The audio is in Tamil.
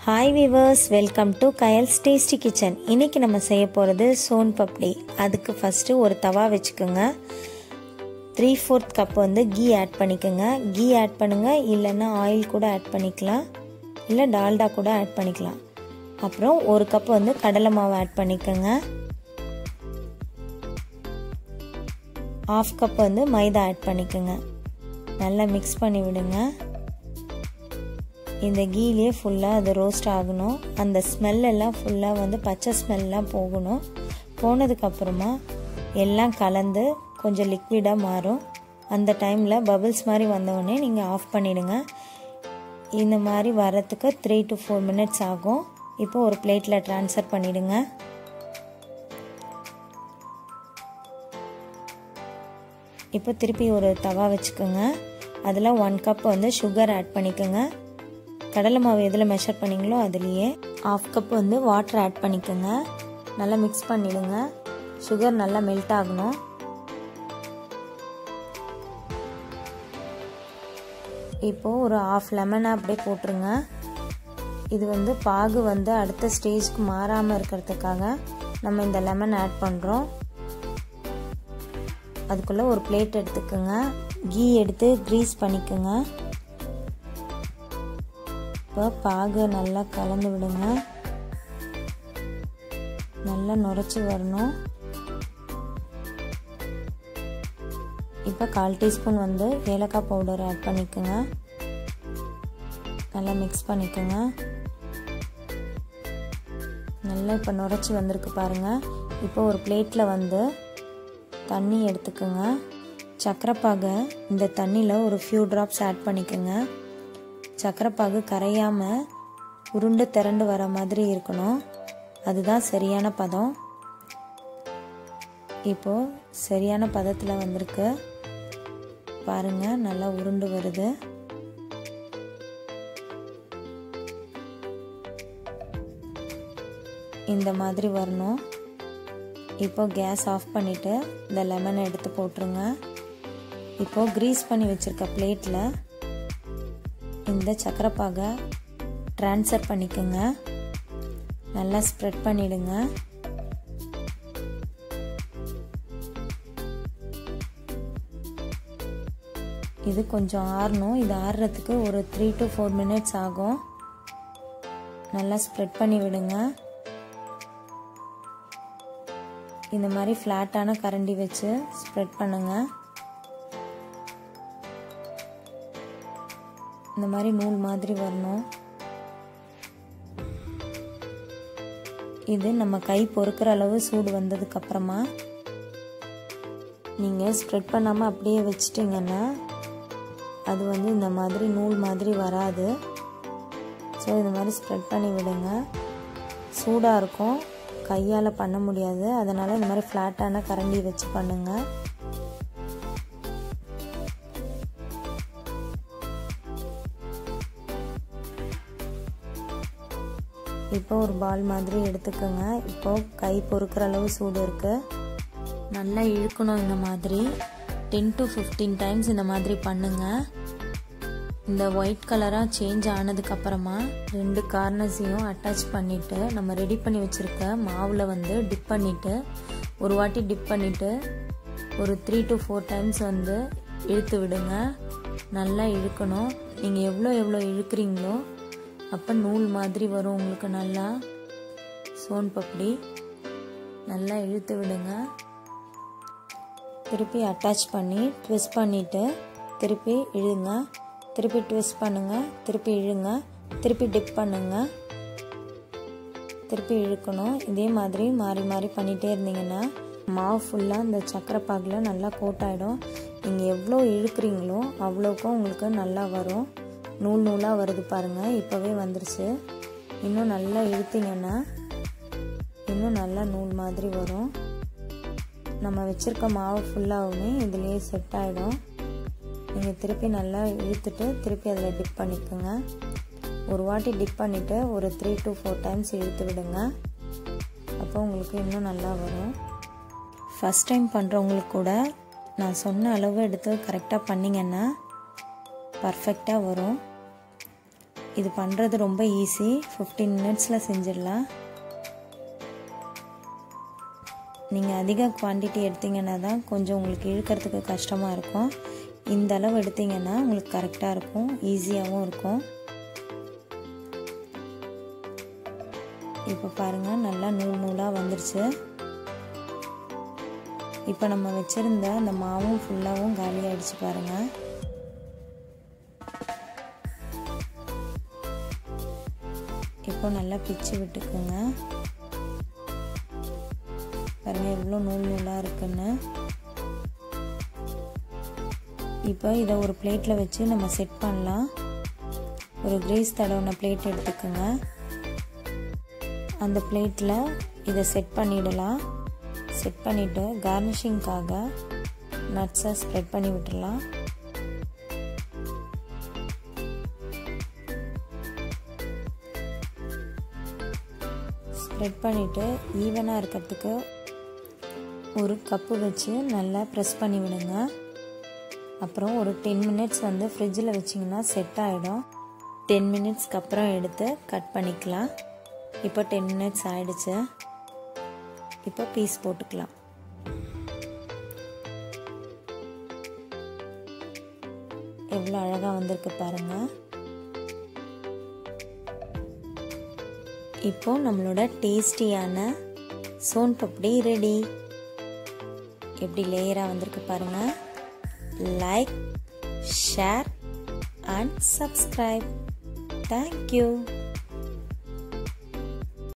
hi viewers welcome to Kayal's tasty kitchen இன்றைக்கி நம்ம செய்ய போகிறது சோன் பப்டி அதுக்கு ஃபஸ்ட்டு ஒரு தவா வச்சுக்கோங்க த்ரீ ஃபோர்த் கப் வந்து கீ ஆட் பண்ணிக்கோங்க கீ ஆட் பண்ணுங்கள் இல்லைன்னா ஆயில் கூட ஆட் பண்ணிக்கலாம் இல்லை டால்டா கூட ஆட் பண்ணிக்கலாம் அப்புறம் ஒரு கப் வந்து கடலை மாவு ஆட் பண்ணிக்கோங்க ஆஃப் கப் வந்து மைதா ஆட் பண்ணிக்கோங்க நல்லா மிக்ஸ் பண்ணி விடுங்க இந்த கீலே ஃபுல்லாக அது ரோஸ்ட் ஆகணும் அந்த ஸ்மெல்லெல்லாம் ஃபுல்லாக வந்து பச்சை ஸ்மெல்லாம் போகணும் போனதுக்கப்புறமா எல்லாம் கலந்து கொஞ்சம் லிக்விடாக மாறும் அந்த டைமில் பபிள்ஸ் மாதிரி வந்தவுடனே நீங்கள் ஆஃப் பண்ணிவிடுங்க இந்த மாதிரி வரத்துக்கு த்ரீ டு ஃபோர் மினிட்ஸ் ஆகும் இப்போ ஒரு பிளேட்டில் ட்ரான்ஸ்ஃபர் பண்ணிவிடுங்க இப்போ திருப்பி ஒரு தவா வச்சுக்கோங்க அதில் ஒன் கப் வந்து சுகர் ஆட் பண்ணிக்கோங்க கடலை மாவு எதில் மெஷர் பண்ணிங்களோ அதுலேயே ஆஃப் கப் வந்து வாட்டர் ஆட் பண்ணிக்கோங்க நல்லா மிக்ஸ் பண்ணிவிடுங்க சுகர் நல்லா மெல்ட் ஆகணும் இப்போது ஒரு ஆஃப் லெமனை அப்படியே போட்டுருங்க இது வந்து பாகு வந்து அடுத்த ஸ்டேஜ்க்கு மாறாமல் இருக்கிறதுக்காக நம்ம இந்த லெமன் ஆட் பண்ணுறோம் அதுக்குள்ளே ஒரு பிளேட் எடுத்துக்கோங்க கீ எடுத்து க்ரீஸ் பண்ணிக்கோங்க இப்போ பாகு நல்லா கலந்து விடுங்க நல்லா நுரைச்சி வரணும் இப்போ கால் டீஸ்பூன் வந்து ஏலக்காய் பவுடர் ஆட் பண்ணிக்கோங்க நல்லா மிக்ஸ் பண்ணிக்கோங்க நல்லா இப்போ நுரைச்சி வந்திருக்கு பாருங்கள் இப்போ ஒரு பிளேட்டில் வந்து தண்ணி எடுத்துக்கோங்க சக்கரைப்பாகை இந்த தண்ணியில் ஒரு ஃபியூ ட்ராப்ஸ் ஆட் பண்ணிக்கோங்க சக்கரைப்பாகு கரையாமல் உருண்டு திரண்டு வர மாதிரி இருக்கணும் அதுதான் சரியான பதம் இப்போது சரியான பதத்தில் வந்திருக்கு பாருங்கள் நல்லா உருண்டு வருது இந்த மாதிரி வரணும் இப்போ கேஸ் ஆஃப் பண்ணிவிட்டு இந்த லெமனை எடுத்து போட்டுருங்க இப்போது க்ரீஸ் பண்ணி வச்சுருக்க பிளேட்டில் இந்த சக்கரைப்பாகை ட்ரான்ஸ்ஃபர் பண்ணிக்கோங்க நல்லா ஸ்ப்ரெட் பண்ணிவிடுங்க இது கொஞ்சம் ஆறணும் இது ஆறுறதுக்கு ஒரு த்ரீ டு ஃபோர் மினிட்ஸ் ஆகும் நல்லா ஸ்ப்ரெட் பண்ணி விடுங்க இந்த மாதிரி ஃப்ளாட்டான கரண்டி வச்சு ஸ்ப்ரெட் பண்ணுங்க இந்த மாதிரி நூல் மாதிரி வரணும் இது நம்ம கை பொறுக்கிற அளவு சூடு வந்ததுக்கப்புறமா நீங்கள் ஸ்ப்ரெட் பண்ணாமல் அப்படியே வச்சிட்டிங்கன்னா அது வந்து இந்த மாதிரி நூல் மாதிரி வராது ஸோ இந்த மாதிரி ஸ்ப்ரெட் பண்ணி விடுங்க சூடாக இருக்கும் கையால் பண்ண முடியாது அதனால் இந்த மாதிரி ஃப்ளாட்டான கரண்டி வச்சு பண்ணுங்கள் இப்போ ஒரு பால் மாதிரி எடுத்துக்கோங்க இப்போ கை பொறுக்கிற அளவு சூடு இருக்குது நல்லா இழுக்கணும் இந்த மாதிரி டென் டு ஃபிஃப்டீன் டைம்ஸ் இந்த மாதிரி பண்ணுங்கள் இந்த ஒயிட் கலராக சேஞ்ச் ஆனதுக்கப்புறமா ரெண்டு கார்னர்ஸையும் அட்டாச் பண்ணிவிட்டு நம்ம ரெடி பண்ணி வச்சுருக்க மாவில் வந்து டிப் பண்ணிவிட்டு ஒரு வாட்டி டிப் பண்ணிவிட்டு ஒரு த்ரீ டு ஃபோர் டைம்ஸ் வந்து இழுத்து விடுங்க நல்லா இழுக்கணும் நீங்கள் எவ்வளோ எவ்வளோ இழுக்கிறீங்களோ அப்போ நூல் மாதிரி வரும் உங்களுக்கு நல்லா சோன் பப்படி நல்லா இழுத்து விடுங்க திருப்பி அட்டாச் பண்ணி ட்விஸ்ட் பண்ணிவிட்டு திருப்பி இழுங்க திருப்பி ட்விஸ்ட் பண்ணுங்கள் திருப்பி இழுங்க திருப்பி டிப் பண்ணுங்கள் திருப்பி இழுக்கணும் இதே மாதிரி மாறி மாறி பண்ணிகிட்டே இருந்தீங்கன்னா மாவு ஃபுல்லாக இந்த சக்கரை பாகில் நல்லா கோட் ஆகிடும் நீங்கள் எவ்வளோ இழுக்கிறீங்களோ அவ்வளோக்கும் உங்களுக்கு நல்லா வரும் நூல் நூலாக வருது பாருங்கள் இப்போவே வந்துருச்சு இன்னும் நல்லா இழுத்தீங்கன்னா இன்னும் நல்லா நூல் மாதிரி வரும் நம்ம வச்சுருக்க மாவு ஃபுல்லாகவுமே இதுலேயே செட் ஆகிடும் நீங்கள் திருப்பி நல்லா இழுத்துட்டு திருப்பி அதில் டிப் பண்ணிக்கோங்க ஒரு வாட்டி டிப் பண்ணிவிட்டு ஒரு த்ரீ டு ஃபோர் டைம்ஸ் இழுத்து விடுங்க அப்போ உங்களுக்கு இன்னும் நல்லா வரும் ஃபஸ்ட் டைம் பண்ணுறவங்களுக்கு கூட நான் சொன்ன அளவு எடுத்து கரெக்டாக பண்ணிங்கன்னா பர்ஃபெக்டாக வரும் இது பண்ணுறது ரொம்ப ஈஸி ஃபிஃப்டீன் மினிட்ஸில் செஞ்சிடலாம் நீங்கள் அதிக குவான்டிட்டி எடுத்தீங்கன்னா தான் கொஞ்சம் உங்களுக்கு இழுக்கிறதுக்கு கஷ்டமாக இருக்கும் இந்த அளவு எடுத்தீங்கன்னா உங்களுக்கு கரெக்டாக இருக்கும் ஈஸியாகவும் இருக்கும் இப்போ பாருங்கள் நல்லா நூல் நூலாக வந்துருச்சு இப்போ நம்ம வச்சுருந்த அந்த மாவும் ஃபுல்லாகவும் காலி ஆகிடுச்சு பாருங்கள் இப்போ நல்லா பிச்சு விட்டுக்குங்க பாருங்கள் எவ்வளோ நூல் நூலாக இருக்குன்னு இப்போ இதை ஒரு பிளேட்டில் வச்சு நம்ம செட் பண்ணலாம் ஒரு கிரீஸ் தடவின பிளேட் எடுத்துக்கோங்க அந்த பிளேட்டில் இதை செட் பண்ணிடலாம் செட் பண்ணிவிட்டு கார்னிஷிங்காக நட்ஸை ஸ்ப்ரெட் பண்ணி விட்டுடலாம் ஸ்ப்ரெட் பண்ணிவிட்டு ஈவனாக இருக்கிறதுக்கு ஒரு கப்பு வச்சு நல்லா ப்ரெஸ் பண்ணி விடுங்க அப்புறம் ஒரு டென் மினிட்ஸ் வந்து ஃப்ரிட்ஜில் வச்சிங்கன்னா செட் ஆகிடும் டென் மினிட்ஸ்க்கு அப்புறம் எடுத்து கட் பண்ணிக்கலாம் இப்போ டென் மினிட்ஸ் ஆயிடுச்சு இப்போ பீஸ் போட்டுக்கலாம் எவ்வளோ அழகாக வந்திருக்கு பாருங்கள் இப்போ நம்மளோட டேஸ்டியான சோன் பப்படி ரெடி எப்படி லேயராக வந்திருக்கு பாருங்கள் like share and subscribe thank you